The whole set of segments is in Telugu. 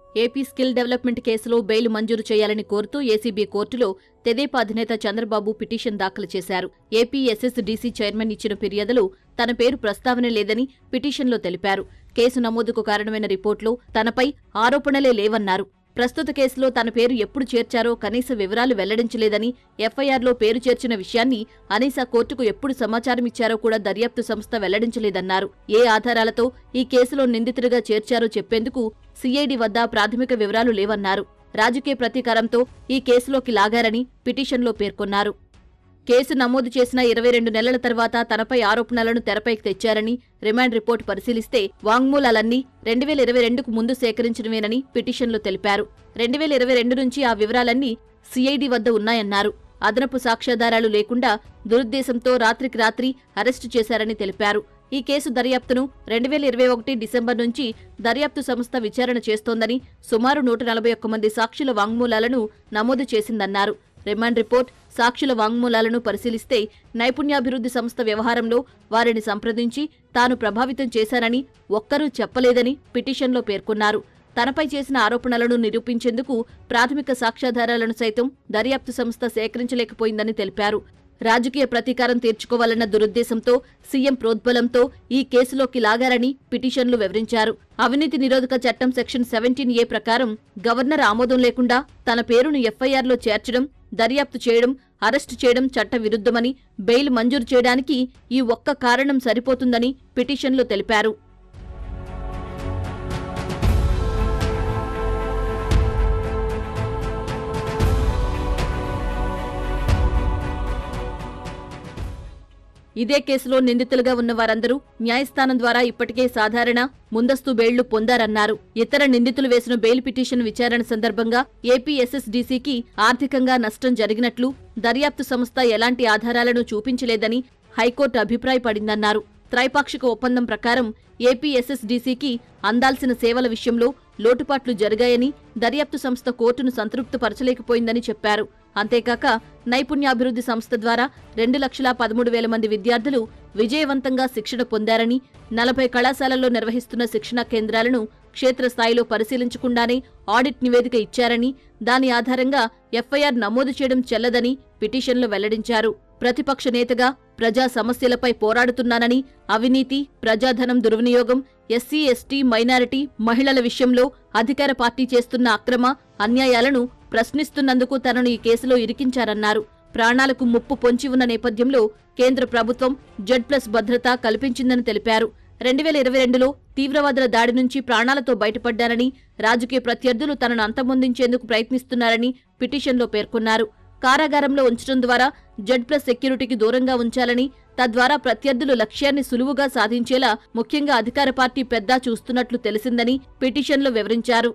ఏపీ స్కిల్ డెవలప్మెంట్ కేసులో బెయిల్ మంజూరు చేయాలని కోరుతూ ఏసీబీ కోర్టులో తెదేపా అధినేత చంద్రబాబు పిటిషన్ దాఖలు చేశారు ఏపీ ఎస్ఎస్డీసీ చైర్మన్ ఇచ్చిన ఫిర్యాదులో తన పేరు ప్రస్తావన లేదని పిటిషన్లో తెలిపారు కేసు నమోదుకు కారణమైన రిపోర్టులో తనపై ఆరోపణలే లేవన్నారు ప్రస్తుత కేసులో తన పేరు ఎప్పుడు చేర్చారో కనీస వివరాలు వెల్లడించలేదని ఎఫ్ఐఆర్లో పేరు చేర్చిన విషయాన్ని అనీసా కోర్టుకు ఎప్పుడు సమాచారం ఇచ్చారో కూడా దర్యాప్తు సంస్థ వెల్లడించలేదన్నారు ఏ ఆధారాలతో ఈ కేసులో నిందితుడిగా చేర్చారో చెప్పేందుకు సిఐడి వద్ద ప్రాథమిక వివరాలు లేవన్నారు రాజకీయ ప్రతీకారంతో ఈ కేసులోకి లాగారని పిటిషన్లో పేర్కొన్నారు కేసు నమోదు చేసిన ఇరవై రెండు నెలల తర్వాత తనపై ఆరోపణలను తెరపైకి తెచ్చారని రిమాండ్ రిపోర్టు పరిశీలిస్తే వాంగ్మూలాలన్నీ రెండు వేల ఇరవై రెండుకు ముందు సేకరించినవేనని పిటిషన్లో తెలిపారు రెండు వేల ఇరవై రెండు నుంచి ఆ వివరాలన్నీ సిఐడి వద్ద ఉన్నాయన్నారు అదనపు సాక్ష్యాధారాలు లేకుండా దురుద్దేశంతో రాత్రికి రాత్రి అరెస్టు చేశారని తెలిపారు ఈ కేసు దర్యాప్తును రెండు వేల ఇరవై ఒకటి డిసెంబర్ నుంచి దర్యాప్తు సంస్థ విచారణ చేస్తోందని సుమారు నూట నలభై ఒక్క మంది సాక్షుల వాంగ్మూలాలను నమోదు చేసిందన్నారు రిమాండ్ రిపోర్ట్ సాక్షుల వాంగ్మూలాలను పరిశీలిస్తే నైపుణ్యాభివృద్ధి సంస్థ వ్యవహారంలో వారిని సంప్రదించి తాను ప్రభావితం చేశానని ఒక్కరూ చెప్పలేదని పిటిషన్లో పేర్కొన్నారు తనపై చేసిన ఆరోపణలను నిరూపించేందుకు ప్రాథమిక సాక్ష్యాధారాలను సైతం దర్యాప్తు సంస్థ సేకరించలేకపోయిందని తెలిపారు రాజకీయ ప్రతీకారం తీర్చుకోవాలన్న దురుద్దేశంతో సీఎం ప్రోద్బలంతో ఈ కేసులోకి లాగారని పిటిషన్లు వివరించారు అవినీతి నిరోధక చట్టం సెక్షన్ సెవెంటీన్ ఏ ప్రకారం గవర్నర్ ఆమోదం లేకుండా తన పేరును ఎఫ్ఐఆర్లో చేర్చడం దర్యాప్తు చేయడం అరెస్టు చేయడం చట్ట విరుద్ధమని బెయిల్ మంజూరు చేయడానికి ఈ ఒక్క కారణం సరిపోతుందని పిటిషన్లో తెలిపారు ఇదే కేసులో నిందితులుగా ఉన్న వారందరూ న్యాయస్థానం ద్వారా ఇప్పటికే సాధారణ ముందస్తు బెయిళ్లు పొందారన్నారు ఇతర నిందితులు వేసిన బెయిల్ పిటిషన్ విచారణ సందర్భంగా ఏపీ ఎస్ఎస్డీసీకి ఆర్థికంగా నష్టం జరిగినట్లు దర్యాప్తు సంస్థ ఎలాంటి ఆధారాలను చూపించలేదని హైకోర్టు అభిప్రాయపడిందన్నారు త్రైపాక్షిక ఒప్పందం ప్రకారం ఏపీ ఎస్ఎస్డీసీకి అందాల్సిన సేవల విషయంలో లోటుపాట్లు జరిగాయని దర్యాప్తు సంస్థ కోర్టును సంతృప్తిపరచలేకపోయిందని చెప్పారు అంతేకాక నైపుణ్యాభివృద్ధి సంస్థ ద్వారా రెండు లక్షల పదమూడు వేల మంది విద్యార్థులు విజయవంతంగా శిక్షణ పొందారని నలభై కళాశాలల్లో నిర్వహిస్తున్న శిక్షణా కేంద్రాలను క్షేత్రస్థాయిలో పరిశీలించకుండానే ఆడిట్ నివేదిక ఇచ్చారని దాని ఆధారంగా ఎఫ్ఐఆర్ నమోదు చేయడం చెల్లదని పిటిషన్లో వెల్లడించారు ప్రతిపక్ష నేతగా ప్రజా సమస్యలపై పోరాడుతున్నానని అవినీతి ప్రజాధనం దుర్వినియోగం ఎస్సీ ఎస్టీ మైనారిటీ మహిళల విషయంలో అధికార పార్టీ చేస్తున్న అక్రమ అన్యాయాలను ప్రశ్నిస్తున్నందుకు తనను ఈ కేసులో ఇరికించారన్నారు ప్రాణాలకు ముప్పు పొంచి ఉన్న నేపథ్యంలో కేంద్ర ప్రభుత్వం జెడ్ ప్లస్ భద్రత కల్పించిందని తెలిపారు రెండు వేల ఇరవై రెండులో తీవ్రవాదుల దాడి నుంచి ప్రాణాలతో బయటపడ్డారని రాజకీయ ప్రత్యర్థులు తనను అంతమొందించేందుకు ప్రయత్నిస్తున్నారని పిటిషన్లో పేర్కొన్నారు కారాగారంలో ఉంచడం ద్వారా జెడ్ ప్లస్ సెక్యూరిటీకి దూరంగా ఉంచాలని తద్వారా ప్రత్యర్థులు లక్ష్యాన్ని సులువుగా సాధించేలా ముఖ్యంగా అధికార పార్టీ పెద్ద చూస్తున్నట్లు తెలిసిందని పిటిషన్లో వివరించారు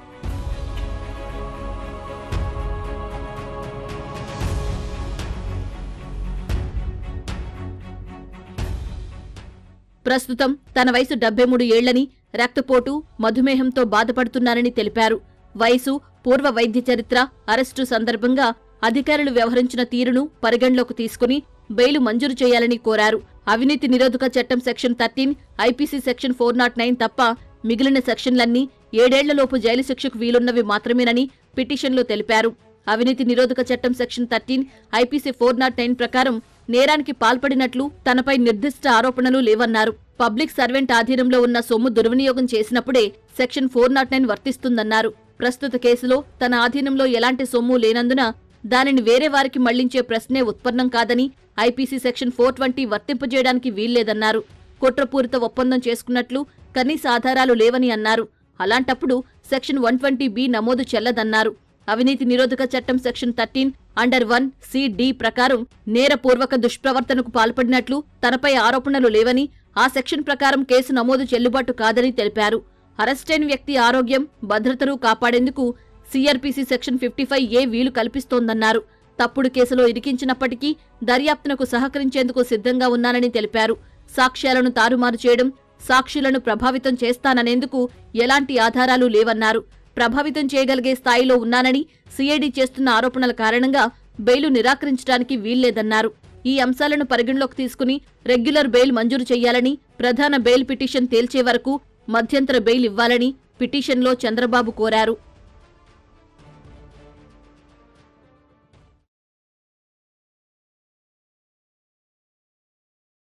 ప్రస్తుతం తన వయసు డెబ్బై మూడు ఏళ్లని రక్తపోటు మధుమేహంతో బాధపడుతున్నారని తెలిపారు వయసు పూర్వ వైద్య చరిత్ర అరెస్టు సందర్భంగా అధికారులు వ్యవహరించిన తీరును పరిగణలోకి తీసుకుని బెయిలు మంజూరు చేయాలని కోరారు అవినీతి నిరోధక చట్టం section thirteen IPC section four not nine తప్ప మిగిలిన సెక్షన్లన్నీ ఏడేళ్లలోపు జైలు శిక్షకు వీలున్నవి మాత్రమేనని పిటిషన్లో తెలిపారు అవినీతి నిరోధక చట్టం section thirteen IPC four not nine ప్రకారం నేరానికి పాల్పడినట్లు తనపై నిర్దిష్ట ఆరోపణలు లేవన్నారు పబ్లిక్ సర్వెంట్ ఆధీనంలో ఉన్న సొమ్ము దుర్వినియోగం చేసినప్పుడే సెక్షన్ ఫోర్ నాట్ నైన్ వర్తిస్తుందన్నారు ప్రస్తుత కేసులో తన ఆధీనంలో ఎలాంటి సొమ్ము లేనందున దానిని వేరే వారికి మళ్లించే ప్రశ్నే ఉత్పన్నం కాదని ఐపీసీ సెక్షన్ ఫోర్ ట్వంటీ వర్తింపజేయడానికి వీల్లేదన్నారు కుట్రపూరిత ఒప్పందం చేసుకున్నట్లు కనీస ఆధారాలు లేవని అన్నారు అలాంటప్పుడు సెక్షన్ వన్ ట్వంటీ బి నమోదు చెల్లదన్నారు అవినీతి నిరోధక చట్టం section thirteen under one C D ప్రకారం నేరపూర్వక దుష్ప్రవర్తనకు పాల్పడినట్లు తనపై ఆరోపణలు లేవని ఆ సెక్షన్ ప్రకారం కేసు నమోదు చెల్లుబాటు కాదని తెలిపారు అరెస్టైన వ్యక్తి ఆరోగ్యం భద్రతను కాపాడేందుకు CRPC section fifty five A వీలు కల్పిస్తోందన్నారు తప్పుడు కేసులో ఇరికించినప్పటికీ దర్యాప్తునకు సహకరించేందుకు సిద్ధంగా ఉన్నానని తెలిపారు సాక్ష్యాలను తారుమారు చేయడం సాక్షులను ప్రభావితం చేస్తాననేందుకు ఎలాంటి ఆధారాలు లేవన్నారు ప్రభావితం చేయగలిగే స్థాయిలో ఉన్నానని సిఐడి చేస్తున్న ఆరోపణల కారణంగా బెయిలు నిరాకరించడానికి వీల్లేదన్నారు ఈ అంశాలను పరిగణలోకి తీసుకుని రెగ్యులర్ బెయిల్ మంజూరు చేయాలని ప్రధాన బెయిల్ పిటిషన్ తేల్చే వరకు మధ్యంతర బెయిల్ ఇవ్వాలని పిటిషన్లో చంద్రబాబు కోరారు